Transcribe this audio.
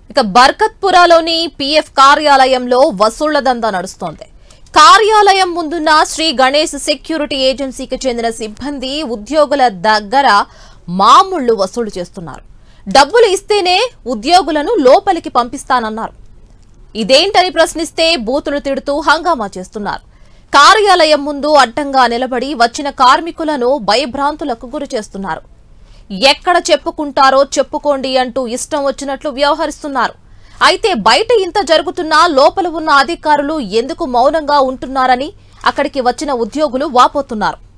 ఇక బర్కత్పురాలోని పీఎఫ్ కార్యాలయంలో వసూళ్ల దందా నడుస్తోంది కార్యాలయం ముందున్న శ్రీ గణేష్ సెక్యూరిటీ ఏజెన్సీకి చెందిన సిబ్బంది ఉద్యోగుల దగ్గర మామూళ్లు వసూలు చేస్తున్నారు డబ్బులు ఇస్తేనే ఉద్యోగులను లోపలికి పంపిస్తానన్నారు ఇదేంటని ప్రశ్నిస్తే బూతులు తిడుతూ హంగామా చేస్తున్నారు కార్యాలయం ముందు అడ్డంగా నిలబడి వచ్చిన కార్మికులను భయభ్రాంతులకు గురి చేస్తున్నారు ఎక్కడ చెప్పుకుంటారో చెప్పుకోండి అంటూ ఇష్టం వచ్చినట్లు వ్యవహరిస్తున్నారు అయితే బయట ఇంత జరుగుతున్నా లోపల ఉన్న అధికారులు ఎందుకు మౌనంగా ఉంటున్నారని అక్కడికి వచ్చిన ఉద్యోగులు వాపోతున్నారు